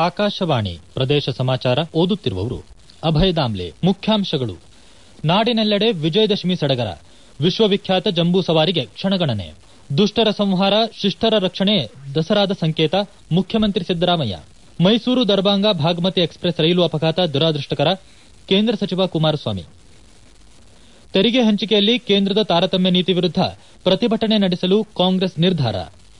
ಆಕಾಶವಾಣಿ ಪ್ರದೇಶ ಸಮಾಚಾರ ಓದುತ್ತಿರುವವರು ಅಭಯ ದಾಮ್ಲೆ ಮುಖ್ಯಾಂಶಗಳು ನಾಡಿನೆಲ್ಲೆಡೆ ವಿಜಯದಶಮಿ ಸಡಗರ ವಿಶ್ವವಿಖ್ಯಾತ ಜಂಬೂ ಸವಾರಿಗೆ ಕ್ಷಣಗಣನೆ ದುಷ್ಟರ ಸಂಹಾರ ಶಿಷ್ಟರ ರಕ್ಷಣೆ ದಸರಾದ ಸಂಕೇತ ಮುಖ್ಯಮಂತ್ರಿ ಸಿದ್ದರಾಮಯ್ಯ ಮೈಸೂರು ದರ್ಬಾಂಗ ಭಾಗಮತಿ ಎಕ್ಸ್ಪ್ರೆಸ್ ರೈಲು ಅಪಘಾತ ದುರಾದೃಷ್ಟಕರ ಕೇಂದ್ರ ಸಚಿವ ಕುಮಾರಸ್ವಾಮಿ ತೆರಿಗೆ ಹಂಚಿಕೆಯಲ್ಲಿ ಕೇಂದ್ರದ ತಾರತಮ್ಯ ನೀತಿ ವಿರುದ್ಧ ಪ್ರತಿಭಟನೆ ನಡೆಸಲು ಕಾಂಗ್ರೆಸ್ ನಿರ್ಧಾರ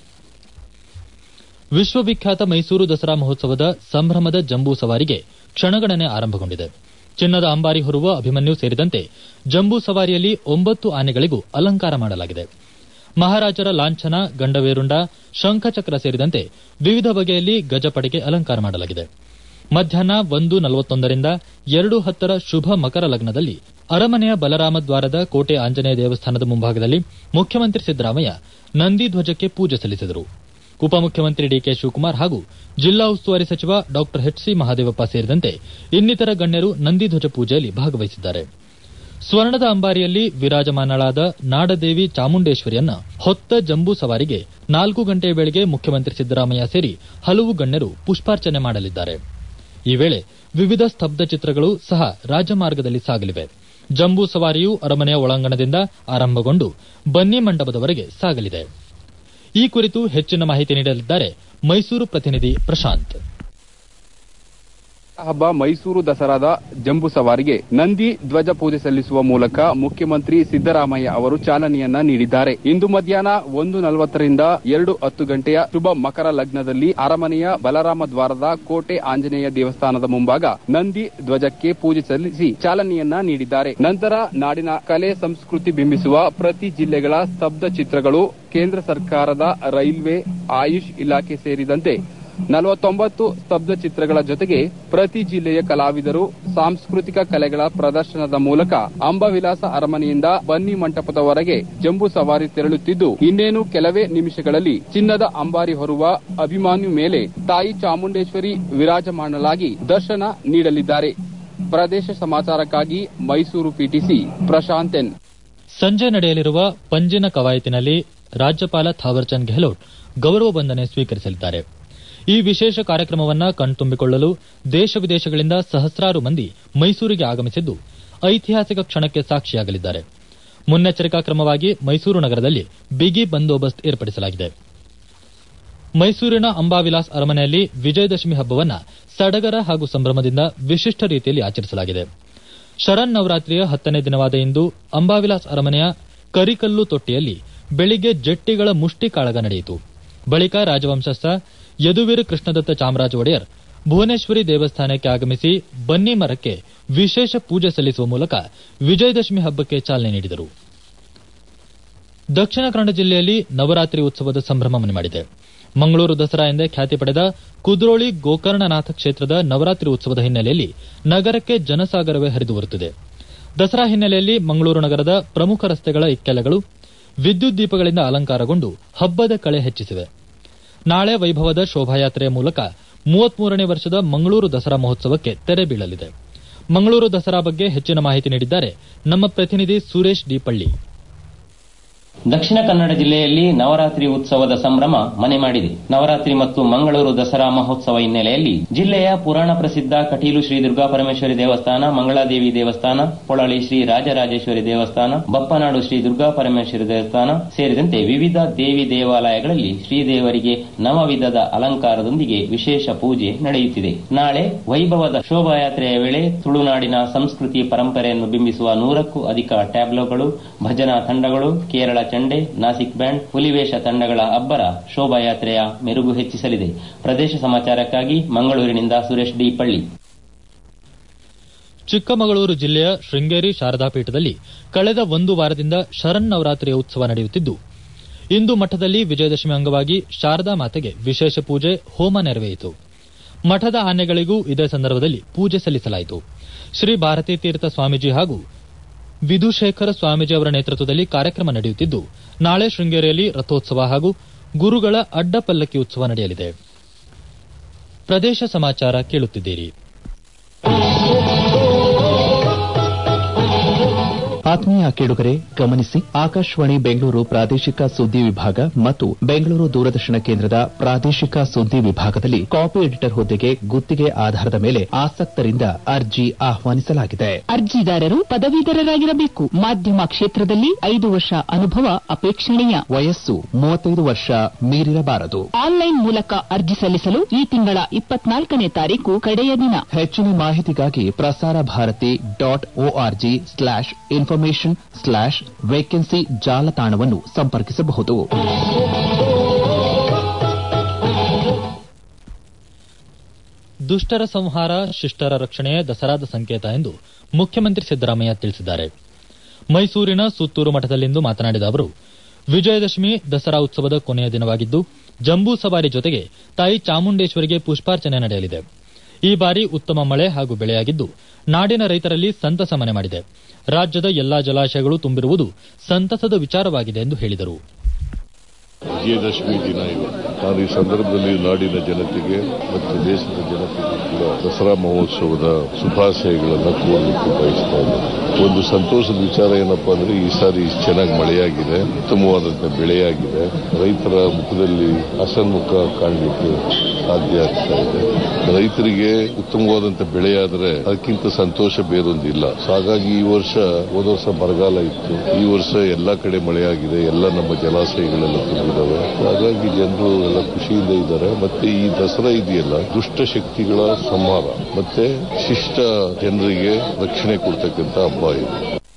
ವಿಶ್ವವಿಖ್ಯಾತ ಮೈಸೂರು ದಸರಾ ಮಹೋತ್ಸವದ ಸಂಭ್ರಮದ ಜಂಬೂ ಸವಾರಿಗೆ ಕ್ಷಣಗಣನೆ ಆರಂಭಗೊಂಡಿದೆ ಚಿನ್ನದ ಅಂಬಾರಿ ಹೊರುವ ಅಭಿಮನ್ಯು ಸೇರಿದಂತೆ ಜಂಬೂ ಸವಾರಿಯಲ್ಲಿ ಒಂಬತ್ತು ಆನೆಗಳಿಗೂ ಅಲಂಕಾರ ಮಾಡಲಾಗಿದೆ ಮಹಾರಾಜರ ಲಾಂಛನ ಗಂಡವೇರುಂಡ ಶಂಖಚಕ್ರ ಸೇರಿದಂತೆ ವಿವಿಧ ಬಗೆಯಲ್ಲಿ ಗಜಪಡೆಗೆ ಅಲಂಕಾರ ಮಾಡಲಾಗಿದೆ ಮಧ್ಯಾಹ್ನ ಒಂದು ನಲವತ್ತೊಂದರಿಂದ ಎರಡು ಹತ್ತರ ಶುಭ ಮಕರ ಲಗ್ನದಲ್ಲಿ ಅರಮನೆಯ ಬಲರಾಮ ದ್ವಾರದ ಕೋಟೆ ಆಂಜನೇಯ ದೇವಸ್ಥಾನದ ಮುಂಭಾಗದಲ್ಲಿ ಮುಖ್ಯಮಂತ್ರಿ ಸಿದ್ದರಾಮಯ್ಯ ನಂದಿ ಧ್ವಜಕ್ಕೆ ಪೂಜೆ ಸಲ್ಲಿಸಿದರು ಉಪಮುಖ್ಯಮಂತ್ರಿ ಡಿಕೆ ಶಿವಕುಮಾರ್ ಹಾಗೂ ಜಿಲ್ಲಾ ಉಸ್ತುವಾರಿ ಸಚಿವ ಡಾ ಎಚ್ಸಿ ಮಹಾದೇವಪ್ಪ ಸೇರಿದಂತೆ ಇನ್ನಿತರ ಗಣ್ಯರು ನಂದಿಧ್ವಜ ಪೂಜೆಯಲ್ಲಿ ಭಾಗವಹಿಸಿದ್ದಾರೆ ಸ್ವರ್ಣದ ಅಂಬಾರಿಯಲ್ಲಿ ವಿರಾಜಮಾನಳಾದ ನಾಡದೇವಿ ಚಾಮುಂಡೇಶ್ವರಿಯನ್ನ ಹೊತ್ತ ಜಂಬೂ ಸವಾರಿಗೆ ನಾಲ್ಕು ಗಂಟೆಯ ವೇಳೆಗೆ ಮುಖ್ಯಮಂತ್ರಿ ಸಿದ್ದರಾಮಯ್ಯ ಸೇರಿ ಹಲವು ಗಣ್ಯರು ಪುಷ್ಪಾರ್ಚನೆ ಮಾಡಲಿದ್ದಾರೆ ಈ ವೇಳೆ ವಿವಿಧ ಸ್ತಬ್ಧ ಚಿತ್ರಗಳು ಸಹ ರಾಜಮಾರ್ಗದಲ್ಲಿ ಸಾಗಲಿವೆ ಜಂಬೂ ಸವಾರಿಯು ಅರಮನೆಯ ಒಳಾಂಗಣದಿಂದ ಆರಂಭಗೊಂಡು ಬನ್ನಿ ಮಂಟಪದವರೆಗೆ ಸಾಗಲಿದೆ ಈ ಕುರಿತು ಹೆಚ್ಚಿನ ಮಾಹಿತಿ ನೀಡಲಿದ್ದಾರೆ ಮೈಸೂರು ಪ್ರತಿನಿಧಿ ಪ್ರಶಾಂತ್ ಹಬ್ಬ ಮೈಸೂರು ದಸರಾದ ಜಂಬೂ ಸವಾರಿಗೆ ನಂದಿ ಧ್ವಜ ಪೂಜೆ ಸಲ್ಲಿಸುವ ಮೂಲಕ ಮುಖ್ಯಮಂತ್ರಿ ಸಿದ್ದರಾಮಯ್ಯ ಅವರು ಚಾಲನೆಯನ್ನ ನೀಡಿದ್ದಾರೆ ಇಂದು ಮಧ್ಯಾಹ್ನ ಒಂದು ನಲವತ್ತರಿಂದ ಎರಡು ಹತ್ತು ಗಂಟೆಯ ಶುಭ ಮಕರ ಲಗ್ನದಲ್ಲಿ ಅರಮನೆಯ ಬಲರಾಮ ದ್ವಾರದ ಕೋಟೆ ಆಂಜನೇಯ ದೇವಸ್ಥಾನದ ಮುಂಭಾಗ ನಂದಿ ಧ್ವಜಕ್ಕೆ ಪೂಜೆ ಸಲ್ಲಿಸಿ ಚಾಲನೆಯನ್ನ ನೀಡಿದ್ದಾರೆ ನಂತರ ನಾಡಿನ ಕಲೆ ಸಂಸ್ಕೃತಿ ಬಿಂಬಿಸುವ ಪ್ರತಿ ಜಿಲ್ಲೆಗಳ ಸ್ತಬ್ಧ ಚಿತ್ರಗಳು ಕೇಂದ್ರ ಸರ್ಕಾರದ ರೈಲ್ವೆ ಆಯುಷ್ ಇಲಾಖೆ ಸೇರಿದಂತೆ ನಲವತ್ತೊಂಬತ್ತು ಸ್ತಬ್ಧ ಚಿತ್ರಗಳ ಜೊತೆಗೆ ಪ್ರತಿ ಜಿಲ್ಲೆಯ ಕಲಾವಿದರು ಸಾಂಸ್ಕೃತಿಕ ಕಲೆಗಳ ಪ್ರದರ್ಶನದ ಮೂಲಕ ಅಂಬವಿಲಾಸ ಅರಮನೆಯಿಂದ ಬನ್ನಿ ಮಂಟಪದವರೆಗೆ ಜಂಬೂ ಸವಾರಿ ತೆರಳುತ್ತಿದ್ದು ಇನ್ನೇನು ಕೆಲವೇ ನಿಮಿಷಗಳಲ್ಲಿ ಚಿನ್ನದ ಅಂಬಾರಿ ಹೊರುವ ಅಭಿಮಾನ್ಯು ಮೇಲೆ ತಾಯಿ ಚಾಮುಂಡೇಶ್ವರಿ ವಿರಾಜಮಾನಲಾಗಿ ದರ್ಶನ ನೀಡಲಿದ್ದಾರೆ ಪ್ರದೇಶ ಸಮಾಚಾರಕ್ಕಾಗಿ ಮೈಸೂರು ಪಿಟಿಸಿ ಪ್ರಶಾಂತ್ ಎನ್ ಸಂಜೆ ನಡೆಯಲಿರುವ ಪಂಜಿನ ಕವಾಯತಿನಲ್ಲಿ ರಾಜ್ಯಪಾಲ ಥಾವರ್ಚಂದ್ ಗೆಹ್ಲೋಟ್ ಗೌರವ ವಂದನೆ ಸ್ವೀಕರಿಸಲಿದ್ದಾರೆ ಈ ವಿಶೇಷ ಕಾರ್ಯಕ್ರಮವನ್ನು ಕಣ್ತುಂಬಿಕೊಳ್ಳಲು ದೇಶ ವಿದೇಶಗಳಿಂದ ಸಹಸ್ರಾರು ಮಂದಿ ಮೈಸೂರಿಗೆ ಆಗಮಿಸಿದ್ದು ಐತಿಹಾಸಿಕ ಕ್ಷಣಕ್ಕೆ ಸಾಕ್ಷಿಯಾಗಲಿದ್ದಾರೆ ಮುನ್ನೆಚ್ಚರಿಕಾ ಕ್ರಮವಾಗಿ ಮೈಸೂರು ನಗರದಲ್ಲಿ ಬಿಗಿ ಬಂದೋಬಸ್ತ್ ಏರ್ಪಡಿಸಲಾಗಿದೆ ಮೈಸೂರಿನ ಅಂಬಾವಿಲಾಸ್ ಅರಮನೆಯಲ್ಲಿ ವಿಜಯದಶಮಿ ಹಬ್ಬವನ್ನ ಸಡಗರ ಹಾಗೂ ಸಂಭ್ರಮದಿಂದ ವಿಶಿಷ್ಟ ರೀತಿಯಲ್ಲಿ ಆಚರಿಸಲಾಗಿದೆ ಶರನ್ ನವರಾತ್ರಿಯ ಹತ್ತನೇ ದಿನವಾದ ಇಂದು ಅಂಬಾವಿಲಾಸ್ ಅರಮನೆಯ ಕರಿಕಲ್ಲು ತೊಟ್ಟಿಯಲ್ಲಿ ಬೆಳಿಗ್ಗೆ ಜಟ್ಟಿಗಳ ಮುಷ್ಟಿ ಕಾಳಗ ನಡೆಯಿತು ಬಳಿಕ ರಾಜವಂಶಸ್ಥ ಯದುವೀರ್ ಕೃಷ್ಣದತ್ತ ಚಾಮರಾಜ ಒಡೆಯರ್ ಭುವನೇಶ್ವರಿ ದೇವಸ್ಥಾನಕ್ಕೆ ಆಗಮಿಸಿ ಬನ್ನಿ ಮರಕ್ಕೆ ವಿಶೇಷ ಪೂಜೆ ಸಲ್ಲಿಸುವ ಮೂಲಕ ವಿಜಯದಶಮಿ ಹಬ್ಬಕ್ಕೆ ಚಾಲನೆ ನೀಡಿದರು ದಕ್ಷಿಣ ಕನ್ನಡ ಜಿಲ್ಲೆಯಲ್ಲಿ ನವರಾತ್ರಿ ಉತ್ಸವದ ಸಂಭ್ರಮ ಮನೆ ಮಾಡಿದೆ ಮಂಗಳೂರು ದಸರಾ ಎಂದೇ ಖ್ಯಾತಿ ಪಡೆದ ಕುದ್ರೋಳಿ ಗೋಕರ್ಣನಾಥ ಕ್ಷೇತ್ರದ ನವರಾತ್ರಿ ಉತ್ಸವದ ಹಿನ್ನೆಲೆಯಲ್ಲಿ ನಗರಕ್ಕೆ ಜನಸಾಗರವೇ ಹರಿದು ಬರುತ್ತಿದೆ ದಸರಾ ಹಿನ್ನೆಲೆಯಲ್ಲಿ ಮಂಗಳೂರು ನಗರದ ಪ್ರಮುಖ ರಸ್ತೆಗಳ ಇಕ್ಕೆಲೆಗಳು ವಿದ್ಯುತ್ ದೀಪಗಳಿಂದ ಅಲಂಕಾರಗೊಂಡು ಹಬ್ಬದ ಕಳೆ ಹೆಚ್ಚಿಸಿವೆ ನಾಳೆ ವೈಭವದ ಶೋಭಾಯಾತ್ರೆಯ ಮೂಲಕ ಮೂವತ್ಮೂರನೇ ವರ್ಷದ ಮಂಗಳೂರು ದಸರಾ ಮಹೋತ್ಸವಕ್ಕೆ ತೆರೆ ಬೀಳಲಿದೆ ಮಂಗಳೂರು ದಸರಾ ಬಗ್ಗೆ ಹೆಚ್ಚಿನ ಮಾಹಿತಿ ನೀಡಿದ್ದಾರೆ ನಮ್ಮ ಪ್ರತಿನಿಧಿ ಸುರೇಶ್ ಡಿಪಳ್ಳಿ ದಕ್ಷಿಣ ಕನ್ನಡ ಜಿಲ್ಲೆಯಲ್ಲಿ ನವರಾತ್ರಿ ಉತ್ಸವದ ಸಂಭ್ರಮ ಮನೆ ಮಾಡಿದೆ ನವರಾತ್ರಿ ಮತ್ತು ಮಂಗಳೂರು ದಸರಾ ಮಹೋತ್ಸವ ಹಿನ್ನೆಲೆಯಲ್ಲಿ ಜಿಲ್ಲೆಯ ಪುರಾಣ ಪ್ರಸಿದ್ಧ ಕಟೀಲು ಶ್ರೀ ದುರ್ಗಾ ಪರಮೇಶ್ವರಿ ದೇವಸ್ಥಾನ ಮಂಗಳಾದೇವಿ ದೇವಸ್ಥಾನ ಪೊಳಲಿ ಶ್ರೀ ರಾಜರಾಜೇಶ್ವರಿ ದೇವಸ್ಥಾನ ಬಪ್ಪನಾಡು ಶ್ರೀ ದುರ್ಗಾ ಪರಮೇಶ್ವರಿ ದೇವಸ್ಥಾನ ಸೇರಿದಂತೆ ವಿವಿಧ ದೇವಿ ದೇವಾಲಯಗಳಲ್ಲಿ ಶ್ರೀದೇವರಿಗೆ ನವವಿಧದ ಅಲಂಕಾರದೊಂದಿಗೆ ವಿಶೇಷ ಪೂಜೆ ನಡೆಯುತ್ತಿದೆ ನಾಳೆ ವೈಭವದ ಶೋಭಾಯಾತ್ರೆಯ ವೇಳೆ ತುಳುನಾಡಿನ ಸಂಸ್ಕೃತಿ ಪರಂಪರೆಯನ್ನು ಬಿಂಬಿಸುವ ನೂರಕ್ಕೂ ಅಧಿಕ ಟ್ಯಾಬ್ಲೋಗಳು ಭಜನಾ ತಂಡಗಳು ಕೇರಳ ಚಂಡೆ ನಾಸಿಕ್ ಬ್ಯಾಂಡ್ ಹುಲಿವೇಷ ತಂಡಗಳ ಅಬ್ಬರ ಶೋಭಾಯಾತ್ರೆಯ ಮೆರುಗು ಹೆಚ್ಚಿಸಲಿದೆ ಪ್ರದೇಶ ಸಮಾಚಾರಕ್ಕಾಗಿ ಮಂಗಳೂರಿನಿಂದ ಸುರೇಶ್ ಡಿ ಪಳ್ಳಿ ಚಿಕ್ಕಮಗಳೂರು ಜಿಲ್ಲೆಯ ಶೃಂಗೇರಿ ಶಾರದಾ ಪೀಠದಲ್ಲಿ ಕಳೆದ ಒಂದು ವಾರದಿಂದ ಶರನ್ ನವರಾತ್ರಿಯ ಉತ್ಸವ ನಡೆಯುತ್ತಿದ್ದು ಇಂದು ಮಠದಲ್ಲಿ ವಿಜಯದಶಮಿ ಅಂಗವಾಗಿ ಶಾರದಾ ಮಾತೆಗೆ ವಿಶೇಷ ಪೂಜೆ ಹೋಮ ನೆರವೇರಿತು ಮಠದ ಆನೆಗಳಿಗೂ ಇದೇ ಸಂದರ್ಭದಲ್ಲಿ ಪೂಜೆ ಸಲ್ಲಿಸಲಾಯಿತು ಶ್ರೀ ಭಾರತೀ ತೀರ್ಥ ಸ್ವಾಮೀಜಿ ಹಾಗೂ ವಿಧುಶೇಖರ ಸ್ವಾಮೀಜಿ ಅವರ ನೇತೃತ್ವದಲ್ಲಿ ಕಾರ್ಯಕ್ರಮ ನಡೆಯುತ್ತಿದ್ದು ನಾಳೆ ಶೃಂಗೇರಿಯಲ್ಲಿ ರಥೋತ್ಸವ ಹಾಗೂ ಗುರುಗಳ ಅಡ್ಡ ಪಲ್ಲಕ್ಕಿ ಉತ್ಸವ ನಡೆಯಲಿದೆ ಪ್ರದೇಶ ಸಮಾಚಾರ ಕೇಳುತ್ತಿದ್ದೀರಿ ಆತ್ಮೀಯ ಕೇಳುಗರೆ ಗಮನಿಸಿ ಆಕಾಶವಾಣಿ ಬೆಂಗಳೂರು ಪ್ರಾದೇಶಿಕ ಸುದ್ದಿ ವಿಭಾಗ ಮತ್ತು ಬೆಂಗಳೂರು ದೂರದರ್ಶನ ಕೇಂದ್ರದ ಪ್ರಾದೇಶಿಕ ಸುದ್ದಿ ವಿಭಾಗದಲ್ಲಿ ಕಾಪಿ ಎಡಿಟರ್ ಹುದ್ದೆಗೆ ಗುತ್ತಿಗೆ ಆಧಾರದ ಮೇಲೆ ಆಸಕ್ತರಿಂದ ಅರ್ಜಿ ಆಹ್ವಾನಿಸಲಾಗಿದೆ ಅರ್ಜಿದಾರರು ಪದವೀಧರರಾಗಿರಬೇಕು ಮಾಧ್ಯಮ ಕ್ಷೇತ್ರದಲ್ಲಿ ಐದು ವರ್ಷ ಅನುಭವ ಅಪೇಕ್ಷಣೀಯ ವಯಸ್ಸು ಮೂವತ್ತೈದು ವರ್ಷ ಮೀರಿರಬಾರದು ಆನ್ಲೈನ್ ಮೂಲಕ ಅರ್ಜಿ ಸಲ್ಲಿಸಲು ಈ ತಿಂಗಳ ಇಪ್ಪತ್ನಾಲ್ಕನೇ ತಾರೀಕು ಕಡೆಯ ದಿನ ಹೆಚ್ಚಿನ ಮಾಹಿತಿಗಾಗಿ Prasar Bharati dot ORG slash information slash vacancy ಜಾಲತಾಣವನ್ನು ಸಂಪರ್ಕಿಸಬಹುದು ದುಷ್ಟರ ಸಂಹಾರ ಶಿಷ್ಟರ ರಕ್ಷಣೆಯೇ ದಸರಾದ ಸಂಕೇತ ಎಂದು ಮುಖ್ಯಮಂತ್ರಿ ಸಿದ್ದರಾಮಯ್ಯ ತಿಳಿಸಿದ್ದಾರೆ ಮೈಸೂರಿನ ಸುತ್ತೂರು ಮಠದಲ್ಲಿಂದು ಮಾತನಾಡಿದ ಅವರು ವಿಜಯದಶಮಿ ದಸರಾ ಉತ್ಸವದ ಕೊನೆಯ ದಿನವಾಗಿದ್ದು ಜಂಬೂ ಸವಾರಿ ಜೊತೆಗೆ ತಾಯಿ ಚಾಮುಂಡೇಶ್ವರಿಗೆ ಪುಷ್ಪಾರ್ಚನೆ ನಡೆಯಲಿದೆ ಈ ಬಾರಿ ಉತ್ತಮ ಮಳೆ ಹಾಗೂ ಬೆಳೆಯಾಗಿದ್ದು ನಾಡಿನ ರೈತರಲ್ಲಿ ಸಂತಸ ಮನೆ ಮಾಡಿದೆ ರಾಜ್ಯದ ಎಲ್ಲಾ ಜಲಾಶಯಗಳು ತುಂಬಿರುವುದು ಸಂತಸದ ವಿಚಾರವಾಗಿದೆ ಎಂದು ಹೇಳಿದರು ವಿಜಯದಶಮಿ ದಿನ ಇವತ್ತು ನಾನು ಈ ಸಂದರ್ಭದಲ್ಲಿ ನಾಡಿನ ಜನತೆಗೆ ಮತ್ತು ದೇಶದ ಜನತೆಗೆ ಕೂಡ ದಸರಾ ಮಹೋತ್ಸವದ ಶುಭಾಶಯಗಳನ್ನು ಕೋರಲಿಕ್ಕೆ ಬಯಸ್ತಾ ಇದ್ದೇನೆ ಒಂದು ಸಂತೋಷದ ವಿಚಾರ ಏನಪ್ಪಾ ಅಂದ್ರೆ ಈ ಸಾರಿ ಚೆನ್ನಾಗಿ ಮಳೆಯಾಗಿದೆ ಉತ್ತಮವಾದಂತಹ ಬೆಳೆಯಾಗಿದೆ ರೈತರ ಮುಖದಲ್ಲಿ ಹಸನ್ಮುಖ ಕಾಣಲಿಕ್ಕೆ ಸಾಧ್ಯ ಆಗ್ತಾ ಇದೆ ರೈತರಿಗೆ ಉತ್ತಮವಾದಂತಹ ಬೆಳೆಯಾದರೆ ಅದಕ್ಕಿಂತ ಸಂತೋಷ ಬೇರೊಂದಿಲ್ಲ ಸೊ ಹಾಗಾಗಿ ಈ ವರ್ಷ ಹೋದ ವರ್ಷ ಬರಗಾಲ ಇತ್ತು ಈ ವರ್ಷ ಎಲ್ಲಾ ಕಡೆ ಮಳೆಯಾಗಿದೆ ಎಲ್ಲ ನಮ್ಮ ಜಲಾಶಯಗಳೆಲ್ಲ ತುಂಬಿದಾವೆ ಹಾಗಾಗಿ ಜನರು ಎಲ್ಲ ಖುಷಿಯಿಂದ ಇದ್ದಾರೆ ಮತ್ತೆ ಈ ದಸರಾ ಇದೆಯಲ್ಲ ದುಷ್ಟ ಶಕ್ತಿಗಳ ಸಂಹಾರ ಮತ್ತೆ ಶಿಷ್ಟ ಜನರಿಗೆ ರಕ್ಷಣೆ ಕೊಡ್ತಕ್ಕಂಥ ಹಬ್ಬ ಇದು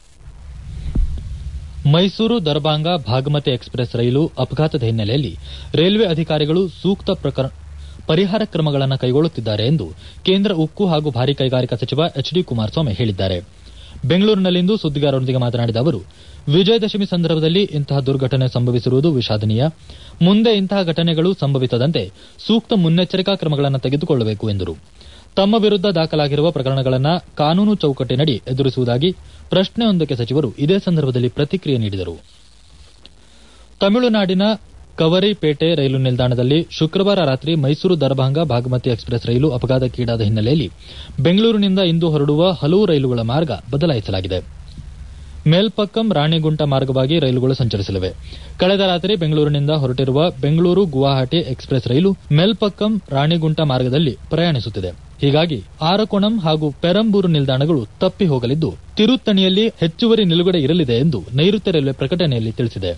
ಮೈಸೂರು ದರ್ಬಾಂಗ ಭಾಗಮತಿ ಎಕ್ಸ್ಪ್ರೆಸ್ ರೈಲು ಅಪಘಾತದ ಹಿನ್ನೆಲೆಯಲ್ಲಿ ರೈಲ್ವೆ ಅಧಿಕಾರಿಗಳು ಸೂಕ್ತ ಪ್ರಕರ- ಪರಿಹಾರ ಕ್ರಮಗಳನ್ನು ಕೈಗೊಳ್ಳುತ್ತಿದ್ದಾರೆ ಎಂದು ಕೇಂದ್ರ ಉಕ್ಕು ಹಾಗೂ ಭಾರಿ ಕೈಗಾರಿಕಾ ಸಚಿವ ಎಚ್ ಡಿ ಕುಮಾರಸ್ವಾಮಿ ಹೇಳಿದ್ದಾರೆ ಬೆಂಗಳೂರಿನಲ್ಲಿಂದು ಸುದ್ದಿಗಾರರೊಂದಿಗೆ ಮಾತನಾಡಿದ ಅವರು ವಿಜಯದಶಮಿ ಸಂದರ್ಭದಲ್ಲಿ ಇಂತಹ ದುರ್ಘಟನೆ ಸಂಭವಿಸಿರುವುದು ವಿಷಾದನೀಯ ಮುಂದೆ ಇಂತಹ ಘಟನೆಗಳು ಸಂಭವಿಸದಂತೆ ಸೂಕ್ತ ಮುನ್ನೆಚ್ಚರಿಕಾ ಕ್ರಮಗಳನ್ನು ತೆಗೆದುಕೊಳ್ಳಬೇಕು ಎಂದರು ತಮ್ಮ ವಿರುದ್ಧ ದಾಖಲಾಗಿರುವ ಪ್ರಕರಣಗಳನ್ನು ಕಾನೂನು ಚೌಕಟ್ಟಿನಡಿ ಎದುರಿಸುವುದಾಗಿ ಪ್ರಶ್ನೆಯೊಂದಕ್ಕೆ ಸಚಿವರು ಇದೇ ಸಂದರ್ಭದಲ್ಲಿ ಪ್ರತಿಕ್ರಿಯೆ ನೀಡಿದರು ತಮಿಳುನಾಡಿನ ಕವರಿಪೇಟೆ ರೈಲು ನಿಲ್ದಾಣದಲ್ಲಿ ಶುಕ್ರವಾರ ರಾತ್ರಿ ಮೈಸೂರು ದರ್ಭಾಂಗ ಭಾಗಮತಿ ಎಕ್ಸ್ಪ್ರೆಸ್ ರೈಲು ಅಪಘಾತಕ್ಕೀಡಾದ ಹಿನ್ನೆಲೆಯಲ್ಲಿ ಬೆಂಗಳೂರಿನಿಂದ ಇಂದು ಹೊರಡುವ ಹಲವು ರೈಲುಗಳ ಮಾರ್ಗ ಬದಲಾಯಿಸಲಾಗಿದೆ ಮೇಲ್ಪಕ್ಕಂ ರಾಣಿಗುಂಟ ಮಾರ್ಗವಾಗಿ ರೈಲುಗಳು ಸಂಚರಿಸಲಿವೆ ಕಳೆದ ರಾತ್ರಿ ಬೆಂಗಳೂರಿನಿಂದ ಹೊರಟಿರುವ ಬೆಂಗಳೂರು ಗುವಾಹಟಿ ಎಕ್ಸ್ಪ್ರೆಸ್ ರೈಲು ಮೇಲ್ಪಕ್ಕಂ ರಾಣಿಗುಂಟ ಮಾರ್ಗದಲ್ಲಿ ಪ್ರಯಾಣಿಸುತ್ತಿದೆ ಹೀಗಾಗಿ ಆರಕೋಣಂ ಹಾಗೂ ಪೆರಂಬೂರು ನಿಲ್ದಾಣಗಳು ತಪ್ಪಿ ಹೋಗಲಿದ್ದು ತಿರುತ್ತಣಿಯಲ್ಲಿ ಹೆಚ್ಚುವರಿ ನಿಲುಗಡೆ ಇರಲಿದೆ ಎಂದು ನೈಋತ್ಯ ರೈಲ್ವೆ ಪ್ರಕಟಣೆಯಲ್ಲಿ ತಿಳಿಸಿದೆ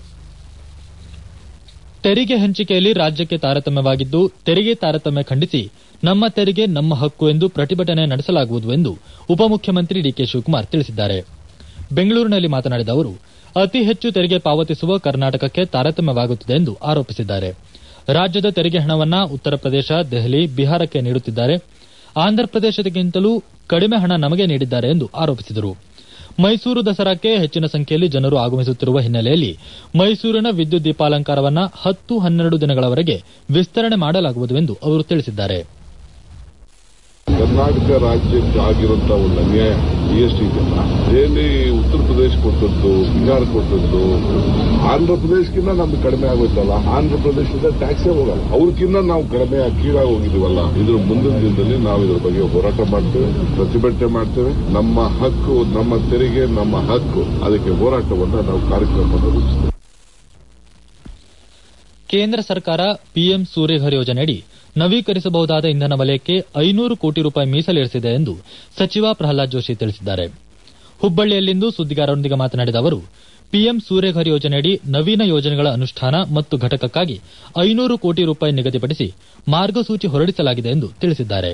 ತೆರಿಗೆ ಹಂಚಿಕೆಯಲ್ಲಿ ರಾಜ್ಯಕ್ಕೆ ತಾರತಮ್ಯವಾಗಿದ್ದು ತೆರಿಗೆ ತಾರತಮ್ಯ ಖಂಡಿಸಿ ನಮ್ಮ ತೆರಿಗೆ ನಮ್ಮ ಹಕ್ಕು ಎಂದು ಪ್ರತಿಭಟನೆ ನಡೆಸಲಾಗುವುದು ಎಂದು ಉಪಮುಖ್ಯಮಂತ್ರಿ ಡಿಕೆ ಶಿವಕುಮಾರ್ ತಿಳಿಸಿದ್ದಾರೆ ಬೆಂಗಳೂರಿನಲ್ಲಿ ಮಾತನಾಡಿದ ಅವರು ಅತಿ ಹೆಚ್ಚು ತೆರಿಗೆ ಪಾವತಿಸುವ ಕರ್ನಾಟಕಕ್ಕೆ ತಾರತಮ್ಯವಾಗುತ್ತಿದೆ ಎಂದು ಆರೋಪಿಸಿದ್ದಾರೆ ರಾಜ್ಯದ ತೆರಿಗೆ ಹಣವನ್ನ ಉತ್ತರ ಪ್ರದೇಶ ದೆಹಲಿ ಬಿಹಾರಕ್ಕೆ ನೀಡುತ್ತಿದ್ದಾರೆ ಆಂಧ್ರಪ್ರದೇಶಕ್ಕಿಂತಲೂ ಕಡಿಮೆ ಹಣ ನಮಗೆ ನೀಡಿದ್ದಾರೆ ಎಂದು ಆರೋಪಿಸಿದರು ಮೈಸೂರು ದಸರಾಕ್ಕೆ ಹೆಚ್ಚಿನ ಸಂಖ್ಯೆಯಲ್ಲಿ ಜನರು ಆಗಮಿಸುತ್ತಿರುವ ಹಿನ್ನೆಲೆಯಲ್ಲಿ ಮೈಸೂರಿನ ವಿದ್ಯುತ್ ದೀಪಾಲಂಕಾರವನ್ನ ಹತ್ತು ಹನ್ನೆರಡು ದಿನಗಳವರೆಗೆ ವಿಸ್ತರಣೆ ಮಾಡಲಾಗುವುದು ಎಂದು ಅವರು ತಿಳಿಸಿದ್ದಾರೆ ಕರ್ನಾಟಕ ರಾಜ್ಯಕ್ಕೆ ಆಗಿರುವಂತಹ ಒಂದು ಅನ್ಯಾಯ ಜಿಎಸ್ಟಿ ಇದೆಯಲ್ಲ ದೆಹಲಿ ಉತ್ತರ ಪ್ರದೇಶ ಕೊಟ್ಟದ್ದು ಬಿಹಾರ ಕೊಟ್ಟದ್ದು ಆಂಧ್ರ ಪ್ರದೇಶಕ್ಕಿಂತ ನಮ್ದು ಕಡಿಮೆ ಆಗೋಯ್ತಲ್ಲ ಆಂಧ್ರ ಪ್ರದೇಶದಿಂದ ಟ್ಯಾಕ್ಸೇ ಹೋಗಲ್ಲ ಅವ್ರಕ್ಕಿಂತ ನಾವು ಕಡಿಮೆ ಕೀಳಾಗಿ ಹೋಗಿದೀವಲ್ಲ ಇದ್ರ ಮುಂದಿನ ದಿನದಲ್ಲಿ ನಾವು ಇದ್ರ ಬಗ್ಗೆ ಹೋರಾಟ ಮಾಡ್ತೇವೆ ಪ್ರತಿಭಟನೆ ಮಾಡ್ತೇವೆ ನಮ್ಮ ಹಕ್ಕು ನಮ್ಮ ತೆರಿಗೆ ನಮ್ಮ ಹಕ್ಕು ಅದಕ್ಕೆ ಹೋರಾಟವನ್ನ ನಾವು ಕಾರ್ಯಕ್ರಮ ರೂಪಿಸ್ತೇವೆ ಕೇಂದ್ರ ಸರ್ಕಾರ ಪಿಎಂ ಸೂರ್ಯಘರ್ ಯೋಜನೆಯಡಿ ನವೀಕರಿಸಬಹುದಾದ ಇಂಧನ ವಲಯಕ್ಕೆ ಐನೂರು ಕೋಟಿ ರೂಪಾಯಿ ಮೀಸಲಿರಿಸಿದೆ ಎಂದು ಸಚಿವ ಪ್ರಹ್ಲಾದ್ ಜೋಶಿ ತಿಳಿಸಿದ್ದಾರೆ ಹುಬ್ಬಳ್ಳಿಯಲ್ಲಿಂದು ಸುದ್ದಿಗಾರರೊಂದಿಗೆ ಮಾತನಾಡಿದ ಅವರು ಪಿಎಂ ಸೂರ್ಯಘರ್ ಯೋಜನೆಯಡಿ ನವೀನ ಯೋಜನೆಗಳ ಅನುಷ್ಠಾನ ಮತ್ತು ಘಟಕಕ್ಕಾಗಿ ಐನೂರು ಕೋಟಿ ರೂಪಾಯಿ ನಿಗದಿಪಡಿಸಿ ಮಾರ್ಗಸೂಚಿ ಹೊರಡಿಸಲಾಗಿದೆ ಎಂದು ತಿಳಿಸಿದ್ದಾರೆ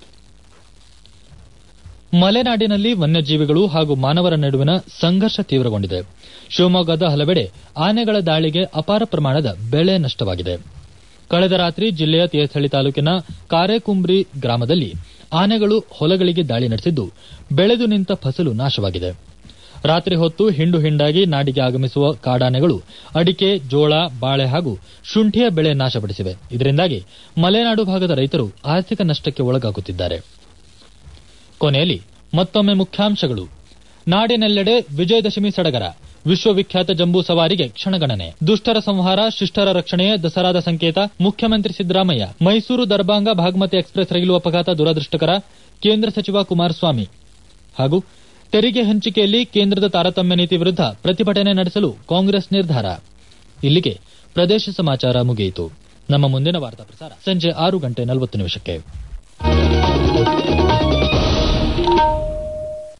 ಮಲೆನಾಡಿನಲ್ಲಿ ವನ್ಯಜೀವಿಗಳು ಹಾಗೂ ಮಾನವರ ನಡುವಿನ ಸಂಘರ್ಷ ತೀವ್ರಗೊಂಡಿದೆ ಶಿವಮೊಗ್ಗದ ಹಲವೆಡೆ ಆನೆಗಳ ದಾಳಿಗೆ ಅಪಾರ ಪ್ರಮಾಣದ ಬೆಳೆ ನಷ್ಟವಾಗಿದೆ ಕಳೆದ ರಾತ್ರಿ ಜಿಲ್ಲೆಯ ತೀರ್ಥಹಳ್ಳಿ ತಾಲೂಕಿನ ಕಾರೇಕುಂಬ್ರಿ ಗ್ರಾಮದಲ್ಲಿ ಆನೆಗಳು ಹೊಲಗಳಿಗೆ ದಾಳಿ ನಡೆಸಿದ್ದು ಬೆಳೆದು ನಿಂತ ಫಸಲು ನಾಶವಾಗಿದೆ ರಾತ್ರಿ ಹೊತ್ತು ಹಿಂಡು ಹಿಂಡಾಗಿ ನಾಡಿಗೆ ಆಗಮಿಸುವ ಕಾಡಾನೆಗಳು ಅಡಿಕೆ ಜೋಳ ಬಾಳೆ ಹಾಗೂ ಶುಂಠಿಯ ಬೆಳೆ ನಾಶಪಡಿಸಿವೆ ಇದರಿಂದಾಗಿ ಮಲೆನಾಡು ಭಾಗದ ರೈತರು ಆರ್ಥಿಕ ನಷ್ಟಕ್ಕೆ ಒಳಗಾಗುತ್ತಿದ್ದಾರೆ ಕೊನೆಯಲ್ಲಿ ಮತ್ತೊಮ್ಮೆ ಮುಖ್ಯಾಂಶಗಳು ನಾಡಿನೆಲ್ಲೆಡೆ ವಿಜಯದಶಮಿ ಸಡಗರ ವಿಶ್ವವಿಖ್ಯಾತ ಜಂಬೂ ಸವಾರಿಗೆ ಕ್ಷಣಗಣನೆ ದುಷ್ಟರ ಸಂಹಾರ ಶಿಷ್ಟರ ರಕ್ಷಣೆಯೇ ದಸರಾದ ಸಂಕೇತ ಮುಖ್ಯಮಂತ್ರಿ ಸಿದ್ದರಾಮಯ್ಯ ಮೈಸೂರು ದರ್ಬಾಂಗ ಭಾಗಮತಿ ಎಕ್ಸ್ಪ್ರೆಸ್ ರೈಲು ಅಪಘಾತ ದುರದೃಷ್ಟಕರ ಕೇಂದ್ರ ಸಚಿವ ಕುಮಾರಸ್ವಾಮಿ ಹಾಗೂ ತೆರಿಗೆ ಹಂಚಿಕೆಯಲ್ಲಿ ಕೇಂದ್ರದ ತಾರತಮ್ಯ ನೀತಿ ವಿರುದ್ಧ ಪ್ರತಿಭಟನೆ ನಡೆಸಲು ಕಾಂಗ್ರೆಸ್ ನಿರ್ಧಾರ ಇಲ್ಲಿಗೆ ಪ್ರದೇಶ ಸಮಾಚಾರ ಮುಗಿಯಿತು ನಮ್ಮ ಮುಂದಿನ ವಾರ್ತಾ ಪ್ರಸಾರ ಸಂಜೆ ಆರು ಗಂಟೆ ನಲವತ್ತು ನಿಮಿಷಕ್ಕೆ